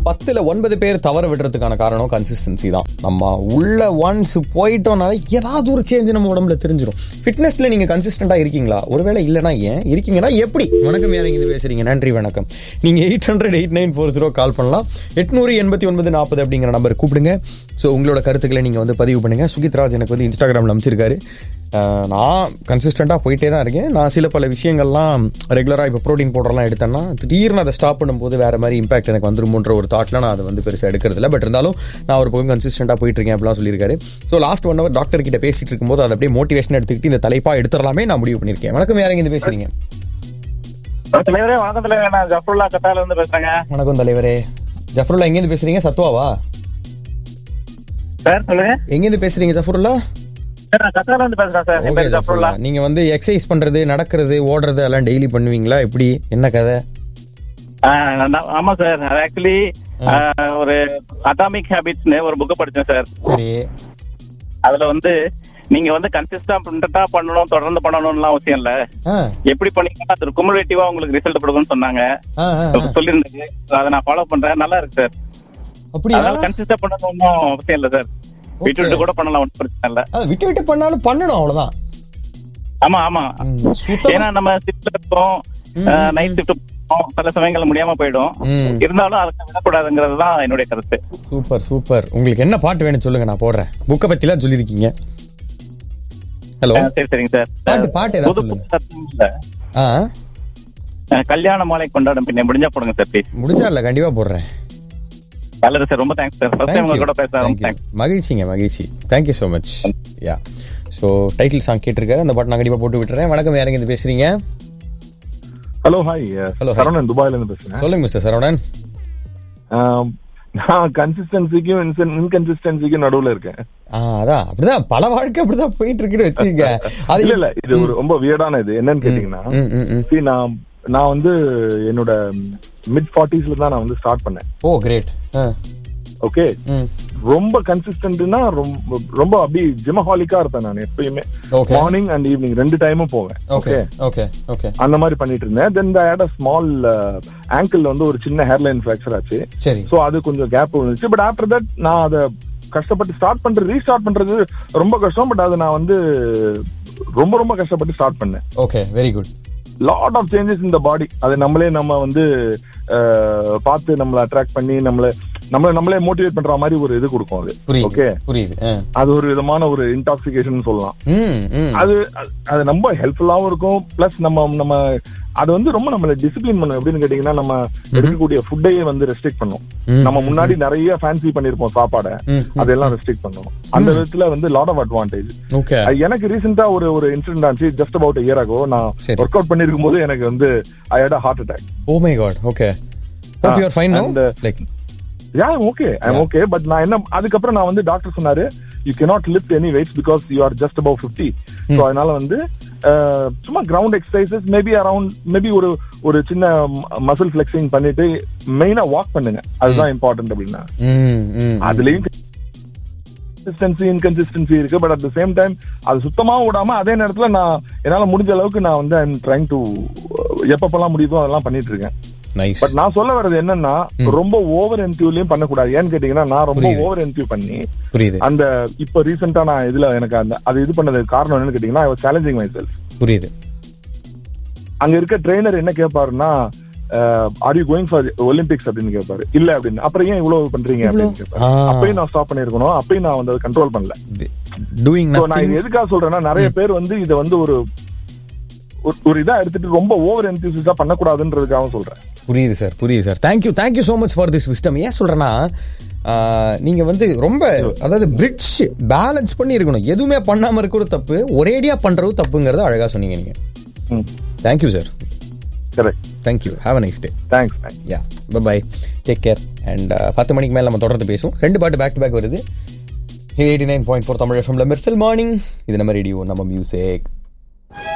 பத்துல ஒன்பது பேர் தவற விடுறதுக்கான காரணம் கன்சிஸ்டன்சி தான் நம்ம உள்ள ஒன்ஸ் போயிட்டோம்னால ஏதாவது ஒரு சேஞ்ச் நம்ம உடம்புல தெரிஞ்சிடும் ஃபிட்னஸ்ல நீங்க கன்சிஸ்டண்டா இருக்கீங்களா ஒருவேளை இல்லைனா ஏன் இருக்கீங்கன்னா எப்படி வணக்கம் யார் இங்க பேசுறீங்க நன்றி வணக்கம் நீங்க eight hundred eight nine four zero call பண்ணலாம் எட்நூறு எண்பத்தி ஒன்பது நாற்பது அப்படிங்கிற நம்பர் கூப்பிடுங்க ஸோ உங்களோட கருத்துக்களை நீங்க வந்து பதிவு பண்ணுங்க சுகித்ராஜ் எனக்கு வந்து இன்ஸ்டாகிராம்ல அமைச்சிருக்காரு அஹ் நான் கன்சிஸ்டண்ட்டாக போயிட்டே தான் இருக்கேன் நான் சில பல விஷயங்கள்லாம் ரெகுலராக இப்போ ப்ரோட்டீன் பவுடர்லாம் எடுத்தேன்னா திடீர்னு அதை ஸ்டாப் பண்ணும்போது வேறு மாதிரி இம்பாக்ட் எனக்கு வந்துருமோன்ற ஒரு தாட்டில் நான் அதை வந்து பெருசாக எடுக்கிறதில்ல பட் இருந்தாலும் நான் ஒரு பக்கம் கன்சிஸ்டண்ட்டாக போயிட்டு இருக்கேன் அப்படிலாம் சொல்லியிருக்காரு so last one hour doctor கிட்ட பேசிட்டு இருக்கும்போது அதை அப்படியே மோட்டிவேஷன் எடுத்துக்கிட்டு இந்த தலைப்பாக எடுத்துடலாமே நான் முடிவு பண்ணியிருக்கேன் வணக்கம் யாருங்க இது பேசுறீங்க தலைவரே வணக்கம் தலைவர் நான் ஜஃபருல்லா கத்தால இருந்து பேசுறேங்க வணக்கம் தலைவரே ஜஃபருல்லா எங்கேருந்து பேசுறீங்க சத்வாவா சார் சொல்லுங்க எங்கேருந்து பேசுறீங்க ஜஃபருல்லா சார் நான் கத்தால இருந்து பேசுறேன் சார் என் ஓகே பேர் ஜஃபருல்லா நீங்க வந்து எக்ஸசைஸ் பண்றது நடக்கிறது ஓடுறது எல்லாம் டெய்லி பண்ணுவீங்களா எப்படி என்ன கதை ஆமா சார் ஆக்சுவலி ஒரு அட்டாமிக் ஹேபிட்ஸ்னு ஒரு புக் படிச்சேன் சார் சரி அதுல வந்து நீங்க வந்து கன்சிஸ்டன்டா பண்ணணும் தொடர்ந்து பண்ணணும்லாம் அவசியம் இல்ல ஆ எப்படி பண்ணீங்கன்னா அது குமுலேட்டிவா உங்களுக்கு ரிசல்ட் கொடுக்கும்னு சொன்னாங்க ஆ, ஆ, ஆ. சொல்லியிருந்தாங்க அதை நான் ஃபாலோ பண்றேன் நல்லா இருக்கு சார் அப்படியா அதனால கன்சிஸ்டா பண்ணணும் அவசியம் இல்ல சார் விட்டு விட்டு கூட பண்ணலாம் ஒன்றும் பிரச்சனை இல்ல அது விட்டு விட்டு பண்ணாலும் பண்ணணும் அவ்வளவுதான் ஆமா ஆமா ம், சுத்தமா ஏன்னா நம்ம ஷிஃப்ட்ல இருக்கோம் நைட் ஷிஃப்ட் சில சமயங்கள்ல முடியாம போயிடும் ம். இருந்தாலும் அதுக்கு விடக்கூடாதுங்கிறது தான் என்னுடைய கருத்து சூப்பர் சூப்பர் உங்களுக்கு என்ன பாட்டு வேணும் சொல்லுங்க நான் போடுறேன் புக்கை பத்திலாம் சொல்லியிருக்கீங்க ஹலோ அஹ் சரி சரிங்க சார் பாட்டு பாட்டு ஏதாவது புது சொல்லுங்க புத்தகத்துல, ஆ அஹ் கல்யாண மாலை கொண்டாடும் பின்ன முடிஞ்சா போடுங்க சார் ப்ளீஸ் முடிஞ்சா இல்ல கண்டிப்பா போடுறேன் நல்லது சார் ரொம்ப தேங்க்ஸ் சார் ஃபர்ஸ்ட் டைம் உங்க கூட பேசுறேன் ரொம்ப Thank you. தேங்க்ஸ் மகிழ்ச்சிங்க மகிழ்ச்சி thank you so much yeah so title song கேட்டிருக்காரு அந்த பாட்டு நான் கண்டிப்பா போட்டு விட்டுறேன் வணக்கம் யாருங்க இது பேசுறீங்க hello hi Hello, hi. Saravanan துபாயில இருந்து பேசுறேன் சொல்லுங்க மிஸ்டர் சரவணன் ஆம், நான் கன்சிஸ்டன்சிக்கும் இன்கன்சிஸ்டன்சிக்கும் நடுவுல இருக்கேன் ஆ அதான் அப்படிதான் பல வாழ்க்கை அப்படிதான் போயிட்டு இருக்குன்னு வச்சுக்க அது இல்ல இல்ல இது ஒரு ரொம்ப வியர்டான இது என்னன்னு கேட்டீங்கன்னா ம், ம், ம். see, நான் நான் வந்து என்னோட மிட் ஃபார்ட்டிஸ்ல தான் நான் வந்து ஸ்டார்ட் பண்ணேன் ஓ கிரேட் ஓகே ம் ரொம்ப கன்சிஸ்டன்ட்னா ரொம்ப ரொம்ப அப்படியே ஜிமஹாலிக்கா இருப்பேன் நான் எப்பயுமே Okay. மார்னிங் அண்ட் ஈவினிங் ரெண்டு டைமும் போவேன் ஓகே ஓகே ஓகே ஓகே அந்த மாதிரி பண்ணிட்டு இருந்தேன் then had a small angle வந்து ஒரு சின்ன ஹேர்லைன் ஃபிராக்சர் ஆச்சு சரி சோ அது கொஞ்சம் கேப் இருந்துச்சு பட் ஆஃப்டர் தட் நான் அதை கஷ்டப்பட்டு ஸ்டார்ட் பண்றது ரீஸ்டார்ட் பண்றது ரொம்ப கஷ்டம் பட் அது நான் வந்து ரொம்ப ரொம்ப கஷ்டப்பட்டு ஸ்டார்ட் பண்ணேன் okay very good lot of changes இந்த பாடி அது நம்மளே நம்ம வந்து அஹ், பார்த்து நம்மளை அட்ராக்ட் பண்ணி நம்மள நம்மள நம்மளே மோட்டிவேட் பண்ற மாதிரி ஒரு இது கொடுக்கும் அது புரியுது ஓகே புரியுது ஆ. அது ஒரு விதமான ஒரு இன்டாக்சிகேஷன் சொல்லலாம் ம் ம் அது அது- அது ரொம்ப ஹெல்ப்ஃபுல்லாவும் இருக்கும் பிளஸ் நம்ம நம்ம அது வந்து ரொம்ப நம்மள டிசிப்ளின் பண்ணும் எப்படின்னு கேட்டீங்கன்னா நம்ம எடுக்கக்கூடிய ஃபுட்டையே வந்து ரெஸ்ட்ரிக்ட் பண்ணும் ம், நம்ம முன்னாடி நிறைய ஃபேன்சி பண்ணிருப்போம் சாப்பாடை ம், அதெல்லாம் ரெஸ்ட்ரிக்ட் பண்ணும் அந்த விதத்துல வந்து லாட் ஆஃப் அட்வான்டேஜ் ஓகே எனக்கு ரீசெண்டா ஒரு ஒரு இன்சிடென்ட் ஆச்சு ஜஸ்ட் அபவுட் இயர் ஆகோ நான் சரி. ஒர்க் அவுட் பண்ணிருக்கும் போது எனக்கு வந்து I had heart attack oh my god okay hope you are fine no and, uh, like yeah okay I'm okay but நான் என்ன அதுக்கப்புறம் நான் வந்து டாக்டர் சொன்னாரு you cannot lift any weights because you are just above fifty so அதனால வந்து அஹ், சும்மா ground exercises maybe around maybe ஒரு ஒரு சின்ன மசில் ஃபிளெக்சிங் பண்ணிட்டு மெயினா வாக் பண்ணுங்க அதுதான் இம்பார்ட்டன்ட் அப்படின்னா ம் ம் அதுலயும் கன்சிஸ்டன்சி இன்கன்சிஸ்டன்சி இருக்கு but at the same time அது சுத்தமா விடாம அதே நேரத்துல நான் என்னால முடிஞ்ச அளவுக்கு நான் வந்து ஐம் ட்ரைங் டு எப்பப்பெல்லாம் முடியுதோ அதெல்லாம் பண்ணிட்டு இருக்கேன் நைஸ் பட் நான் சொல்ல வர்றது என்னன்னா ரொம்ப ஓவர் என்டியூலயும் பண்ணக்கூடாது ஏன்னு கேட்டீங்கன்னா நான் ரொம்ப புரியுது. ஓவர் என்டியூ பண்ணி புரியுது அந்த இப்ப ரீசெண்டா நான் இதுல எனக்கு அந்த அது இது பண்ணதுக்கு காரணம் என்னன்னு கேட்டீங்கன்னா சேலஞ்சிங் மை செல்ஃப் புரியுது அங்க இருக்க ட்ரெயினர் என்ன கேட்பாருன்னா are you going for Olympics அப்படின்னு கேட்பாரு இல்ல அப்படின்னு அப்புறம் ஏன் இவ்வளவு பண்றீங்க அப்படின்னு கேட்பாரு ஆ. அப்பயும் நான் ஸ்டாப் பண்ணிருக்கணும் அப்பயும் நான் வந்து கண்ட்ரோல் பண்ணல டூயிங் So, நான் நத்திங் இது எதுக்காக சொல்றேன்னா நிறைய பேர் வந்து இதை வந்து ஒரு ஒரு- ஒரு இதா எடுத்துட்டு ரொம்ப ஓவர் என்தியூசிஸா பண்ணக்கூடாதுன்றதுக்காக சொல்றேன் புரியுது சார் புரியுது sir thank you thank you so much for this wisdom ஏன் சொல்றேன்னா ஆஹ், நீங்க வந்து ரொம்ப அதாவது பிரிட்ஜ் பேலன்ஸ் பண்ணி இருக்கணும் எதுவுமே பண்ணாம இருக்கிறது தப்பு ஒரேடியா பண்றது தப்புங்கிறத அழகா சொன்னீங்க நீங்க thank you sir correct thank you have a nice day thanks thanks yeah bye take care and பத்து மணிக்கு மேலே நம்ம தொடர்ந்து பேசுவோம் ரெண்டு பாட்டு பேக் டு பேக் வருது இது eighty nine point four Tamil எஃப்எம்ல மெர்சல் மார்னிங் இது நம்ம ரேடியோ நம்ம மியூசிக்